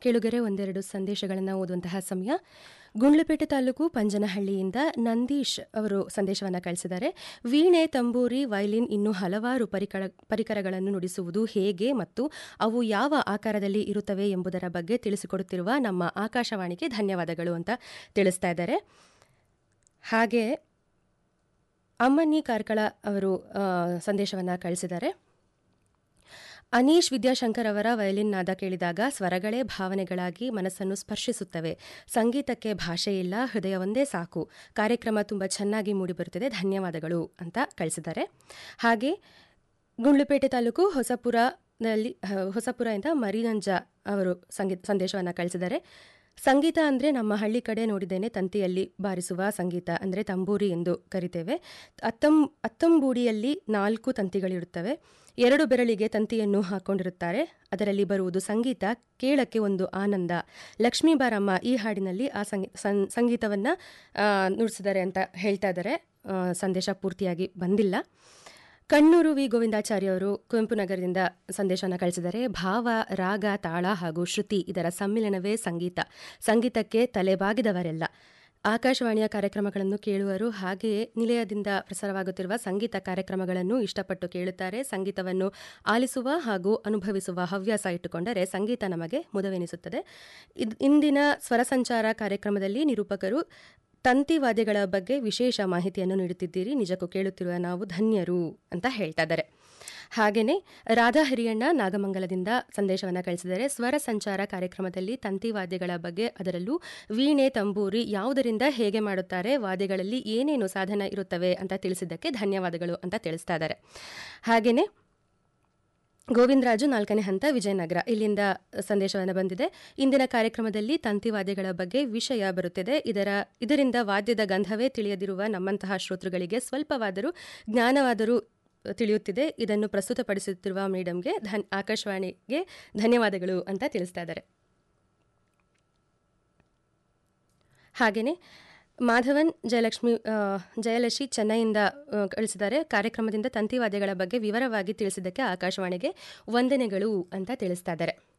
ಕೆಳುಗೆರೆ ಒಂದೆರಡು ಸಂದೇಶಗಳನ್ನು ಓದುವಂತಹ ಸಮಯ ಗುಂಡ್ಲುಪೇಟೆ ತಾಲೂಕು ಪಂಜನಹಳ್ಳಿಯಿಂದ ನಂದೀಶ್ ಅವರು ಸಂದೇಶವನ್ನು ಕಳಿಸಿದ್ದಾರೆ ವೀಣೆ ತಂಬೂರಿ ವೈಲಿನ್ ಇನ್ನೂ ಹಲವಾರು ಪರಿಕರ ಪರಿಕರಗಳನ್ನು ನುಡಿಸುವುದು ಹೇಗೆ ಮತ್ತು ಅವು ಯಾವ ಆಕಾರದಲ್ಲಿ ಇರುತ್ತವೆ ಎಂಬುದರ ಬಗ್ಗೆ ತಿಳಿಸಿಕೊಡುತ್ತಿರುವ ನಮ್ಮ ಆಕಾಶವಾಣಿಗೆ ಧನ್ಯವಾದಗಳು ಅಂತ ತಿಳಿಸ್ತಾ ಇದ್ದಾರೆ ಹಾಗೆ ಅಮ್ಮನಿ ಕಾರ್ಕಳ ಅವರು ಸಂದೇಶವನ್ನು ಕಳಿಸಿದ್ದಾರೆ ಅನೀಶ್ ವಿದ್ಯಾಶಂಕರ್ ಅವರ ವಯಲಿನ್ ನಾದ ಕೇಳಿದಾಗ ಸ್ವರಗಳೇ ಭಾವನೆಗಳಾಗಿ ಮನಸ್ಸನ್ನು ಸ್ಪರ್ಶಿಸುತ್ತವೆ ಸಂಗೀತಕ್ಕೆ ಭಾಷೆ ಇಲ್ಲ ಹೃದಯ ಒಂದೇ ಸಾಕು ಕಾರ್ಯಕ್ರಮ ತುಂಬ ಚೆನ್ನಾಗಿ ಮೂಡಿಬರುತ್ತದೆ ಧನ್ಯವಾದಗಳು ಅಂತ ಕಳಿಸಿದ್ದಾರೆ ಹಾಗೆ ಗುಂಡ್ಲುಪೇಟೆ ತಾಲೂಕು ಹೊಸಪುರದಲ್ಲಿ ಹೊಸಪುರದಿಂದ ಮರಿನಂಜ ಅವರು ಸಂಗೀತ ಸಂದೇಶವನ್ನು ಕಳಿಸಿದ್ದಾರೆ ಸಂಗೀತ ಅಂದರೆ ನಮ್ಮ ಹಳ್ಳಿ ಕಡೆ ನೋಡಿದ್ದೇನೆ ತಂತಿಯಲ್ಲಿ ಬಾರಿಸುವ ಸಂಗೀತ ಅಂದರೆ ತಂಬೂರಿ ಎಂದು ಕರಿತೇವೆ ಅತ್ತಂ ಅತ್ತಂಬೂಡಿಯಲ್ಲಿ ನಾಲ್ಕು ತಂತಿಗಳಿರುತ್ತವೆ ಎರಡು ಬೆರಳಿಗೆ ತಂತಿಯನ್ನು ಹಾಕೊಂಡಿರುತ್ತಾರೆ ಅದರಲ್ಲಿ ಬರುವುದು ಸಂಗೀತ ಕೇಳಕ್ಕೆ ಒಂದು ಆನಂದ ಲಕ್ಷ್ಮೀ ಬಾರಮ್ಮ ಈ ಹಾಡಿನಲ್ಲಿ ಆ ಸಂಗೀ ಸಂಗೀತವನ್ನು ನುಡಿಸಿದ್ದಾರೆ ಅಂತ ಹೇಳ್ತಾ ಇದ್ದಾರೆ ಸಂದೇಶ ಪೂರ್ತಿಯಾಗಿ ಬಂದಿಲ್ಲ ಕಣ್ಣೂರು ವಿ ಗೋವಿಂದಾಚಾರ್ಯ ಅವರು ಕುವೆಂಪು ನಗರದಿಂದ ಸಂದೇಶವನ್ನು ಕಳಿಸಿದ್ದಾರೆ ಭಾವ ರಾಗ ತಾಳ ಹಾಗೂ ಶ್ರುತಿ ಇದರ ಸಮ್ಮಿಲನವೇ ಸಂಗೀತ ಸಂಗೀತಕ್ಕೆ ತಲೆಬಾಗಿದವರೆಲ್ಲ ಆಕಾಶವಾಣಿಯ ಕಾರ್ಯಕ್ರಮಗಳನ್ನು ಕೇಳುವರು ಹಾಗೆಯೇ ನಿಲಯದಿಂದ ಪ್ರಸಾರವಾಗುತ್ತಿರುವ ಸಂಗೀತ ಕಾರ್ಯಕ್ರಮಗಳನ್ನು ಇಷ್ಟಪಟ್ಟು ಕೇಳುತ್ತಾರೆ ಸಂಗೀತವನ್ನು ಆಲಿಸುವ ಹಾಗೂ ಅನುಭವಿಸುವ ಹವ್ಯಾಸ ಇಟ್ಟುಕೊಂಡರೆ ಸಂಗೀತ ನಮಗೆ ಮುದವೆನಿಸುತ್ತದೆ ಇಂದಿನ ಸ್ವರ ಸಂಚಾರ ಕಾರ್ಯಕ್ರಮದಲ್ಲಿ ನಿರೂಪಕರು ತಂತಿವಾದ್ಯಗಳ ಬಗ್ಗೆ ವಿಶೇಷ ಮಾಹಿತಿಯನ್ನು ನೀಡುತ್ತಿದ್ದೀರಿ ನಿಜಕ್ಕೂ ಕೇಳುತ್ತಿರುವ ನಾವು ಧನ್ಯರು ಅಂತ ಹೇಳ್ತಾ ಇದ್ದಾರೆ ಹಾಗೆಯೇ ರಾಧಾ ಹಿರಿಯಣ್ಣ ನಾಗಮಂಗಲದಿಂದ ಸಂದೇಶವನ್ನು ಕಳಿಸಿದರೆ ಸ್ವರ ಸಂಚಾರ ಕಾರ್ಯಕ್ರಮದಲ್ಲಿ ತಂತಿವಾದ್ಯಗಳ ಬಗ್ಗೆ ಅದರಲ್ಲೂ ವೀಣೆ ತಂಬೂರಿ ಯಾವುದರಿಂದ ಹೇಗೆ ಮಾಡುತ್ತಾರೆ ವಾದ್ಯಗಳಲ್ಲಿ ಏನೇನು ಸಾಧನ ಇರುತ್ತವೆ ಅಂತ ತಿಳಿಸಿದ್ದಕ್ಕೆ ಧನ್ಯವಾದಗಳು ಅಂತ ತಿಳಿಸ್ತಾ ಇದ್ದಾರೆ ಹಾಗೆಯೇ ಗೋವಿಂದರಾಜು ನಾಲ್ಕನೇ ಹಂತ ವಿಜಯನಗರ ಇಲ್ಲಿಂದ ಸಂದೇಶವನ್ನು ಬಂದಿದೆ ಇಂದಿನ ಕಾರ್ಯಕ್ರಮದಲ್ಲಿ ತಂತಿವಾದ್ಯಗಳ ಬಗ್ಗೆ ವಿಷಯ ಬರುತ್ತಿದೆ ಇದರ ಇದರಿಂದ ವಾದ್ಯದ ಗಂಧವೇ ತಿಳಿಯದಿರುವ ನಮ್ಮಂತಹ ಶ್ರೋತೃಗಳಿಗೆ ಸ್ವಲ್ಪವಾದರೂ ಜ್ಞಾನವಾದರೂ ತಿಳಿಯುತ್ತಿದೆ ಇದನ್ನು ಪ್ರಸ್ತುತಪಡಿಸುತ್ತಿರುವ ಮೇಡಮ್ಗೆ ಧನ್ ಆಕಾಶವಾಣಿಗೆ ಧನ್ಯವಾದಗಳು ಅಂತ ತಿಳಿಸ್ತಾ ಇದ್ದಾರೆ ಹಾಗೆಯೇ ಮಾಧವನ್ ಜಯಲಕ್ಷ್ಮಿ ಜಯಲಕ್ಷ್ಮಿ ಚೆನ್ನೈಯಿಂದ ಕಳಿಸಿದ್ದಾರೆ ಕಾರ್ಯಕ್ರಮದಿಂದ ತಂತಿವಾದ್ಯಗಳ ಬಗ್ಗೆ ವಿವರವಾಗಿ ತಿಳಿಸಿದ್ದಕ್ಕೆ ಆಕಾಶವಾಣಿಗೆ ವಂದನೆಗಳು ಅಂತ ತಿಳಿಸ್ತಾ ಇದ್ದಾರೆ